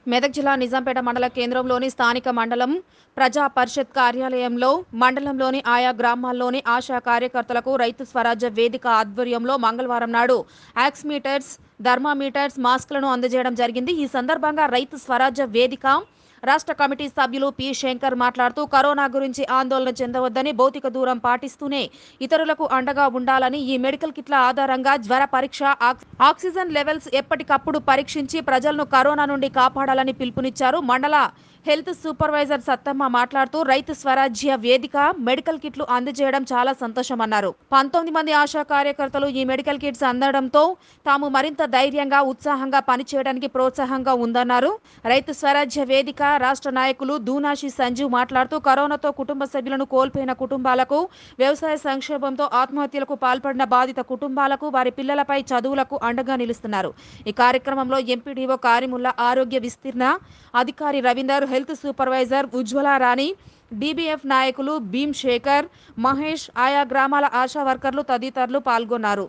మెదక్ జిల్లా నిజాంపేట మండల కేంద్రంలోని స్థానిక మండలం ప్రజా పరిషత్ కార్యాలయంలో మండలంలోని ఆయా గ్రామాల్లోని ఆశా కార్యకర్తలకు రైతు స్వరాజ్య వేదిక ఆధ్వర్యంలో మంగళవారం నాడు యాక్స్మీటర్స్ థర్మామీటర్స్ మాస్కులను అందజేయడం జరిగింది ఈ సందర్భంగా రైతు స్వరాజ్య వేదిక రాష్ట్ర కమిటీ సభ్యులు పి శంకర్ మాట్లాడుతూ కరోనా గురించి ఆందోళన చెందవద్దని భౌతిక దూరం పాటిస్తూనే ఇతరులకు అండగా ఉండాలని ఈ మెడికల్ కిట్ల ఆధారంగా జ్వర పరీక్ష ఆక్- ఆక్సిజన్ లెవెల్స్ ఎప్పటికప్పుడు పరీక్షించి ప్రజలను కరోనా నుండి కాపాడాలని పిలుపునిచ్చారు మండల హెల్త్ సూపర్వైజర్ సత్తమ్మ మాట్లాడుతూ రైతు స్వరాజ్య వేదిక మెడికల్ కిట్లు అందజేయడం చాలా సంతోషమన్నారు పంతొమ్మిది మంది ఆశా కార్యకర్తలు ఈ మెడికల్ కిట్స్ అందడంతో తాము మరింత ధైర్యంగా ఉత్సాహంగా పనిచేయడానికి ప్రోత్సాహంగా ఉందన్నారు రైతు స్వరాజ్య వేదిక రాష్ట్ర నాయకులు దూనాషి సంజీవ్ మాట్లాడుతూ కరోనాతో కుటుంబ సభ్యులను కోల్పోయిన కుటుంబాలకు వ్యవసాయ సంక్షోభంతో ఆత్మహత్యలకు పాల్పడిన బాధిత కుటుంబాలకు వారి పిల్లలపై చదువులకు అండగా నిలుస్తున్నారు ఈ కార్యక్రమంలో ఎంపీడీఓ కారిముల్లా ఆరోగ్య విస్తీర్ణ అధికారి Ravinder health supervisor Ujwala Rani DBF నాయకులు భీమ్ శేఖర్ మహేష్ ఆయా గ్రామాల ఆశా వర్కర్లు తదితరులు పాల్గొన్నారు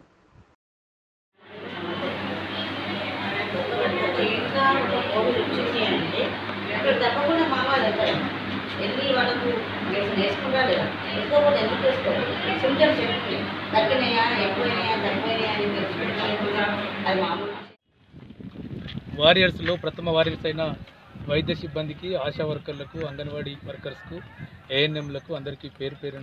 ఇంకా ఒక కోవిడ్ వచ్చింది అంటే ఇక్కడ తప్పకుండా మావాలి ఎక్కడ వెళ్ళి వాళ్ళకు మెడిసిన్ వేసుకుంటా లేదా వేసుకోకపోతే ఎందుకు వేసుకోవాలి సిమ్టమ్స్ చెప్పి తగ్గినాయా ఎక్కువైనాయా తక్కువైనాయా అని తెలుసుకుంటా అది మామూలు వారియర్స్లో ప్రథమ వారియర్స్ అయిన వైద్య సిబ్బందికి ఆశా వర్కర్లకు అంగన్వాడీ వర్కర్స్కు ఏఎన్ఎంలకు అందరికీ పేరు పేరున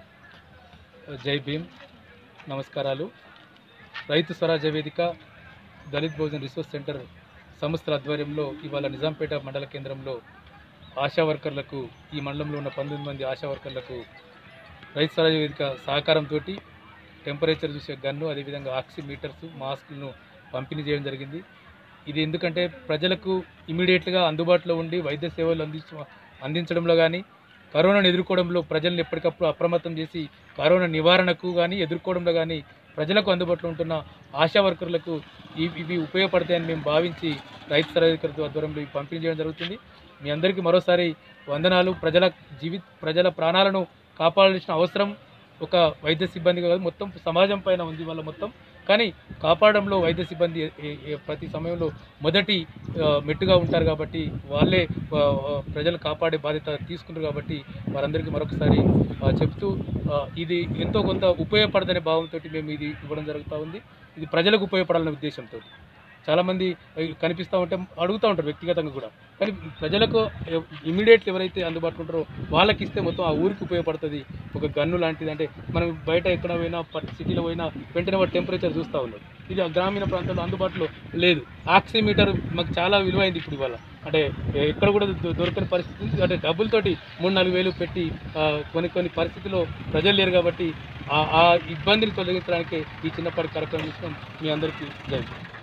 జై భీమ్ నమస్కారాలు రైతు స్వరాజ్య వేదిక దళిత్ భోజన్ రిసోర్స్ సెంటర్ సంస్థల ఆధ్వర్యంలో ఇవాళ నిజాంపేట మండల కేంద్రంలో ఆశా వర్కర్లకు ఈ మండలంలో ఉన్న పంతొమ్మిది మంది ఆశా వర్కర్లకు రైతు స్వరాజ్య వేదిక సహకారంతో టెంపరేచర్ చూసే గన్ను అదేవిధంగా ఆక్సిమీటర్స్ మాస్కులను పంపిణీ చేయడం జరిగింది ఇది ఎందుకంటే ప్రజలకు ఇమీడియట్గా అందుబాటులో ఉండి వైద్య సేవలు అందించ అందించడంలో కానీ కరోనాను ఎదుర్కోవడంలో ప్రజలను ఎప్పటికప్పుడు అప్రమత్తం చేసి కరోనా నివారణకు కానీ ఎదుర్కోవడంలో కానీ ప్రజలకు అందుబాటులో ఉంటున్న ఆశా వర్కర్లకు ఇవి ఇవి ఉపయోగపడతాయని మేము భావించి రైతు సరళీకరణ ఆధ్వర్యంలో ఇవి పంపిణీ చేయడం జరుగుతుంది మీ అందరికీ మరోసారి వందనాలు ప్రజల జీవి ప్రజల ప్రాణాలను కాపాడాల్సిన అవసరం ఒక వైద్య సిబ్బందిగా కాదు మొత్తం సమాజం పైన ఉంది వాళ్ళ మొత్తం కానీ కాపాడంలో వైద్య సిబ్బంది ఏ- ఏ- ఏ ప్రతి సమయంలో మొదటి ఆ, మెట్టుగా ఉంటారు కాబట్టి వాళ్ళే ఆ, ఆ, ప్రజలు కాపాడే బాధ్యత తీసుకుంటారు కాబట్టి వారందరికీ మరొకసారి ఆ, చెప్తూ ఆ, ఇది ఎంతో కొంత ఉపయోగపడదనే భావంతో మేము ఇది ఇవ్వడం జరుగుతూ ఉంది ఇది ప్రజలకు ఉపయోగపడాలనే ఉద్దేశంతో చాలామంది కనిపిస్తూ ఉంటే అడుగుతూ ఉంటారు వ్యక్తిగతంగా కూడా కానీ ప్రజలకు ఇమీడియట్లీ ఎవరైతే అందుబాటులో ఉంటారో వాళ్ళకి ఇస్తే మొత్తం ఆ ఊరికి ఉపయోగపడుతుంది ఒక గన్ను లాంటిది అంటే మనం బయట ఎక్కడ పోయినా పట్- సిటీలో పోయినా వెంటనే వాడు టెంపరేచర్ చూస్తూ ఉన్నాడు ఇది ఆ గ్రామీణ ప్రాంతాల్లో అందుబాటులో లేదు ఆక్సిమీటర్ మాకు చాలా విలువైంది ఇప్పుడు ఇవాళ అంటే ఎక్కడ కూడా దొ- దొరకని పరిస్థితి ఉంది. అంటే డబ్బులతోటి మూడు నాలుగు వేలు పెట్టి ఆ, కొన్ని కొన్ని పరిస్థితుల్లో ప్రజలు లేరు కాబట్టి ఆ ఆ ఇబ్బందిని తొలగించడానికి ఈ చిన్నపాటి కార్యక్రమం ఇస్తాం మీ అందరికీ జై హింద్.